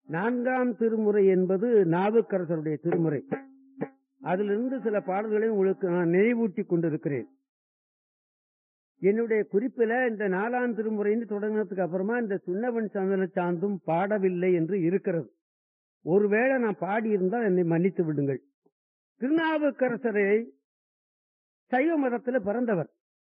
நான்காம் திருமுறை என்பது நாவுக்கரசருடைய திருமுறை அதிலிருந்து சில பாடல்களை உங்களுக்கு நான் நினைவூட்டிக் கொண்டிருக்கிறேன் என்னுடைய குறிப்பில இந்த நாலாம் திருமுறைன்னு தொடங்கினதுக்கு அப்புறமா இந்த சுண்ணவன் சந்தன சாந்தும் பாடவில்லை என்று இருக்கிறது ஒருவேளை நான் பாடியிருந்தால் என்னை மன்னித்து விடுங்கள் திருநாவுக்கரசரை சைவ மதத்தில் பிறந்தவர்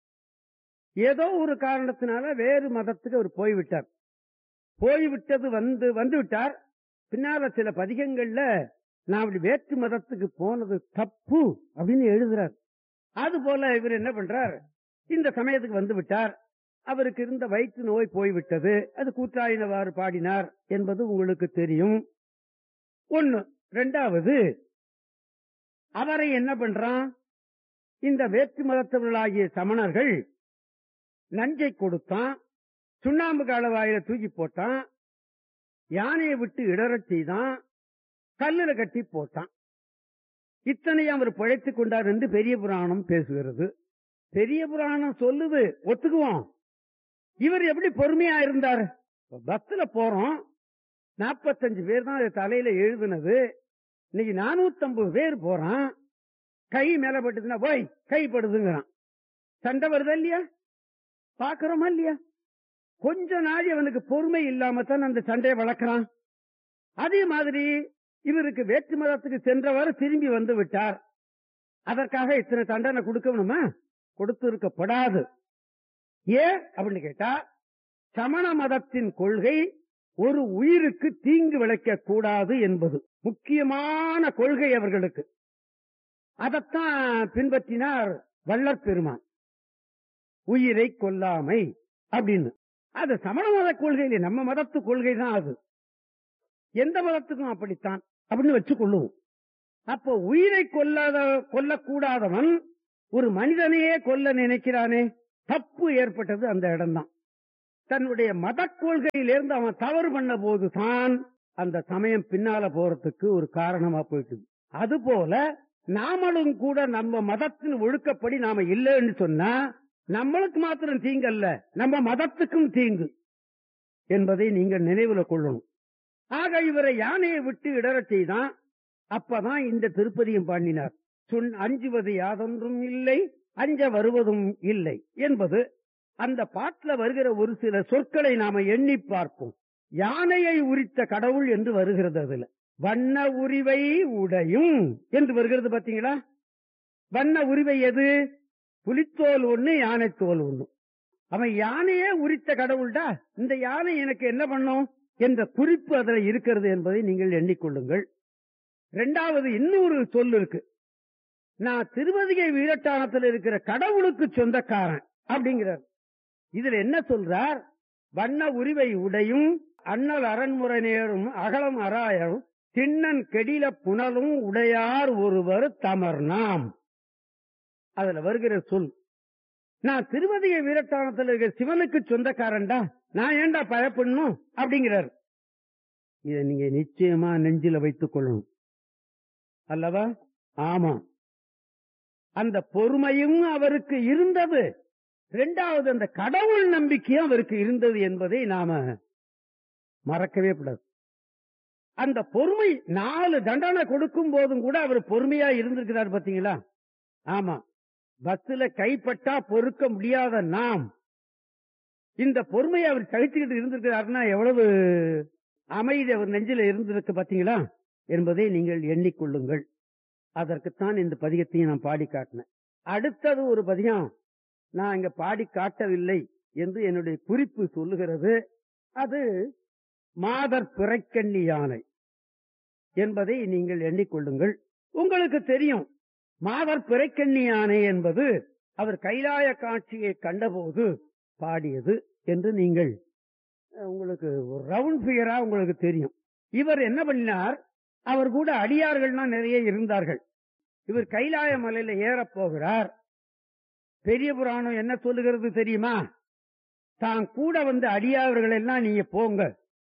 ஏதோ ஒரு காரணத்தினால வேறு மதத்துக்கு அவர் போய்விட்டார் போய்விட்டது வந்து வந்து விட்டார் பின்னால சில பதிகங்கள்ல நான் அப்படி வேற்று மதத்துக்கு போனது தப்பு அப்படின்னு எழுதுறார் அது போல இவர் என்ன பண்றார் இந்த சமயத்துக்கு வந்து விட்டார் அவருக்கு இருந்த வயிற்று நோய் போய்விட்டது அது கூற்றாயினவாறு பாடினார் என்பது உங்களுக்கு தெரியும் ஒண்ணு ரெண்டாவது அவரை என்ன பண்றான் இந்த வேற்று மதத்தவர்களாகிய சமணர்கள் நஞ்சை கொடுத்தான் சுண்ணாம்பு காலவாயில தூக்கி போட்டான் யானையை விட்டு இடறச் செய்தான் கல்லுல கட்டி போட்டான் இத்தனையும் அவர் பிழைத்துக் கொண்டார் என்று பெரிய புராணம் பேசுகிறது பெரிய புராணம் சொல்லுது ஒத்துக்குவோம் இவர் எப்படி பொறுமையா இருந்தார் பஸ்ல போறோம் நாற்பத்தஞ்சு பேர் தான் அது தலையில எழுதுனது இன்னைக்கு நானூத்தம்பது பேர் போறான் கை மேல பட்டுதுன்னா போய் கை படுதுங்கிறான் சண்டை வருதா இல்லையா பாக்குறோமா இல்லையா கொஞ்ச நாள் அவனுக்கு பொறுமை இல்லாம தான் அந்த சண்டையை வளர்க்கிறான் அதே மாதிரி இவருக்கு வேற்று மதத்துக்கு சென்றவர் திரும்பி வந்து விட்டார் அதற்காக இத்தனை தண்டனை கொடுக்கணுமா கொடுத்திருக்கப்படாது ஏன் அப்படின்னு கேட்டா சமண மதத்தின் கொள்கை ஒரு உயிருக்கு தீங்கு விளைக்க கூடாது என்பது முக்கியமான கொள்கை அவர்களுக்கு அதைத்தான் பின்பற்றினார் வள்ளற் பெருமான் உயிரை கொல்லாமை அப்படின்னு அது சமண மத கொள்கையில நம்ம மதத்து கொள்கை தான் அது எந்த மதத்துக்கும் அப்படித்தான் அப்படின்னு வச்சுக் கொள்ளுவோம் அப்போ உயிரை கொல்லாத கொல்லக்கூடாதவன் ஒரு மனிதனையே கொல்ல நினைக்கிறானே தப்பு ஏற்பட்டது அந்த இடம்தான் தன்னுடைய மத கொள்கையிலிருந்து அவன் தவறு பண்ண போது தான் அந்த சமயம் பின்னால போறதுக்கு ஒரு காரணமா போயிட்டு அது போல நாமளும் கூட நம்ம மதத்தின் ஒழுக்கப்படி நாம இல்லைன்னு சொன்னா நம்மளுக்கு மாத்திரம் தீங்கு அல்ல நம்ம மதத்துக்கும் தீங்கு என்பதை நீங்கள் நினைவுல கொள்ளணும் ஆக இவரை யானையை விட்டு இடறச் செய்தான் அப்பதான் இந்த திருப்பதியும் பாடினார் சொன் அஞ்சுவது யாதொன்றும் இல்லை அஞ்ச வருவதும் இல்லை என்பது அந்த பாட்டுல வருகிற ஒரு சில சொற்களை நாம எண்ணி பார்ப்போம் யானையை உரித்த கடவுள் என்று வருகிறது அதுல வண்ண உரிவை உடையும் என்று வருகிறது பாத்தீங்களா வண்ண உரிவை எது புலித்தோல் ஒண்ணு யானை தோல் ஒண்ணு அவன் யானையே உரித்த கடவுள்டா இந்த யானை எனக்கு என்ன பண்ணும் என்ற குறிப்பு அதுல இருக்கிறது என்பதை நீங்கள் எண்ணிக்கொள்ளுங்கள் இரண்டாவது இன்னொரு சொல் இருக்கு நான் திருவதிகை வீரட்டானத்தில் இருக்கிற கடவுளுக்கு சொந்தக்காரன் அப்படிங்கிறார் இதுல என்ன சொல்றார் வண்ண உரிவை உடையும் அண்ணல் அரண்முறை நேரும் அகலம் அராயரும் திண்ணன் கெடில புனலும் உடையார் ஒருவர் தமர் நாம் அதுல வருகிற சொல் நான் திருவதிகை வீரட்டானத்தில் இருக்கிற சிவனுக்கு சொந்தக்காரன்டா நான் ஏண்டா பயப்படணும் அப்படிங்கிறார் இதை நீங்க நிச்சயமா நெஞ்சில வைத்துக் கொள்ளணும் அல்லவா ஆமா அந்த பொறுமையும் அவருக்கு இருந்தது இரண்டாவது அந்த கடவுள் நம்பிக்கையும் அவருக்கு இருந்தது என்பதை நாம மறக்கவே கூடாது அந்த பொறுமை நாலு தண்டனை கொடுக்கும் போதும் கூட அவர் பொறுமையா இருந்திருக்கிறார் பாத்தீங்களா ஆமா பஸ்ல கைப்பட்டா பொறுக்க முடியாத நாம் இந்த பொறுமையை அவர் சகிச்சுக்கிட்டு இருந்திருக்கிறாருன்னா எவ்வளவு அமைதி அவர் நெஞ்சில இருந்திருக்கு பாத்தீங்களா என்பதை நீங்கள் எண்ணிக்கொள்ளுங்கள் அதற்குத்தான் இந்த பதிகத்தையும் நான் பாடி காட்டினேன் அடுத்தது ஒரு பதிகம் நான் இங்க பாடி காட்டவில்லை என்று என்னுடைய குறிப்பு சொல்லுகிறது அது மாதர் பிறைக்கண்ணி யானை என்பதை நீங்கள் எண்ணிக்கொள்ளுங்கள் உங்களுக்கு தெரியும் மாதர் பிறைக்கண்ணி யானை என்பது அவர் கைலாய காட்சியை கண்டபோது பாடியது என்று நீங்கள் உங்களுக்கு ஒரு ரவுண்ட் பிகரா உங்களுக்கு தெரியும் இவர் என்ன பண்ணினார் அவர் கூட அடியார்கள்லாம் நிறைய இருந்தார்கள் இவர் கைலாய மலையில ஏறப் போகிறார் பெரிய புராணம் என்ன சொல்லுகிறது தெரியுமா தான் கூட வந்த அடியார்கள் எல்லாம் நீங்க போங்க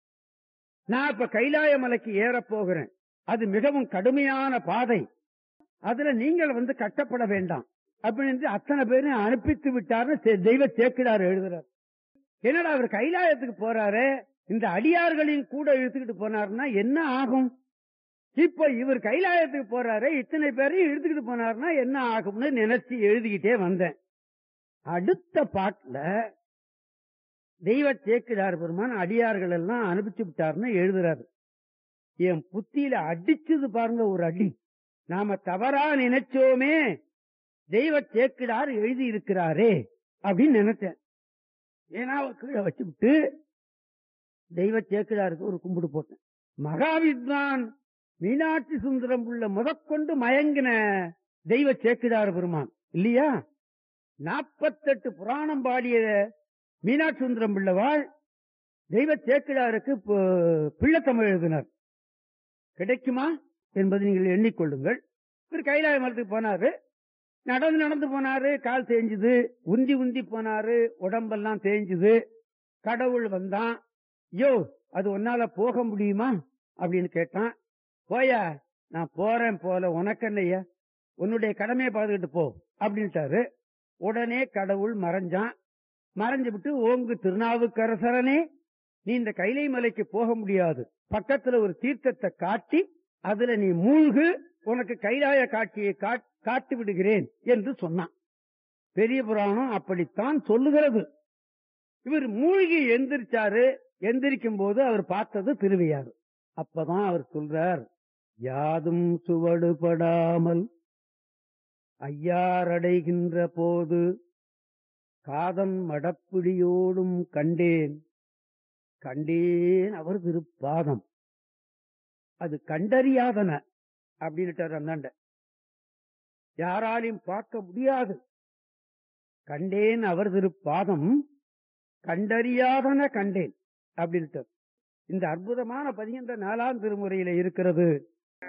நான் இப்ப கைலாய மலைக்கு ஏறப் போகிறேன் அது மிகவும் கடுமையான பாதை அதுல நீங்கள் வந்து கட்டப்பட வேண்டாம் அப்படின்னு அத்தனை பேரும் அனுப்பித்து விட்டார்னு தெய்வ சேக்கிடார் எழுதுறார் என்னடா அவர் கைலாயத்துக்கு போறாரு இந்த அடியார்களையும் கூட இழுத்துக்கிட்டு போனாருன்னா என்ன ஆகும் இப்ப இவர் கைலாயத்துக்கு போறாரு இத்தனை பேரையும் இழுத்துக்கிட்டு போனாருன்னா என்ன ஆகும்னு நினைச்சு எழுதிக்கிட்டே வந்தேன் அடுத்த பாட்டுல தெய்வ சேக்கிடார் பெருமான் அடியார்கள் எல்லாம் அனுப்பிச்சு விட்டாருன்னு எழுதுறாரு என் புத்தியில அடிச்சது பாருங்க ஒரு அடி நாம தவறா நினைச்சோமே தெய்வ சேக்கிடார் எழுதி இருக்கிறாரே அப்படின்னு நினைச்சேன் ஏன்னா கீழே வச்சு விட்டு தெய்வ சேக்கிடாருக்கு ஒரு கும்பிடு போட்டேன் மகாவித்வான் மீனாட்சி சுந்தரம் உள்ள முதற்கொண்டு மயங்கின தெய்வ சேக்கிடார் பெருமான் இல்லையா நாற்பத்தெட்டு புராணம் பாடிய மீனாட்சி சுந்தரம் பிள்ளவாள் தெய்வ சேக்கிடாருக்கு பிள்ளைத்தமிழ் எழுதினார் கிடைக்குமா என்பதை நீங்கள் எண்ணிக்கொள்ளுங்கள் இவர் கைலாய மரத்துக்கு போனாரு நடந்து நடந்து போனாரு கால் தேஞ்சுது உந்தி உந்தி போனாரு உடம்பெல்லாம் தேஞ்சுது கடவுள் வந்தான் யோ அது உன்னால போக முடியுமா அப்படின்னு கேட்டான் போயா நான் போறேன் போல உனக்கு என்னையா உன்னுடைய கடமையை பார்த்துக்கிட்டு போ அப்படின்ட்டாரு உடனே கடவுள் மறைஞ்சான் மறைஞ்சு விட்டு ஓங்கு திருநாவுக்கரசரனே நீ இந்த கைலை மலைக்கு போக முடியாது பக்கத்துல ஒரு தீர்த்தத்தை காட்டி அதுல நீ மூழ்கு உனக்கு கைலாய காட்சியை காட்டி விடுகிறேன் என்று சொன்னான் பெரிய புராணம் அப்படித்தான் சொல்லுகிறது இவர் மூழ்கி எந்திரிச்சாரு எந்திரிக்கும் போது அவர் பார்த்தது திருவையாறு அப்பதான் அவர் சொல்றார் யாதும் சுவடுபடாமல் ஐயாரடைகின்ற போது காதன் மடப்பிடியோடும் கண்டேன் கண்டேன் அவர் திருப்பாதம் அது கண்டறியாதன அப்படின்னுட்டார் அந்தாண்ட யாராலையும் பார்க்க முடியாது கண்டேன் அவர் திருப்பாதம் கண்டறியாதன கண்டேன் அப்படின்ட்டு இந்த அற்புதமான பதிகின்ற நாலாம் திருமுறையில இருக்கிறது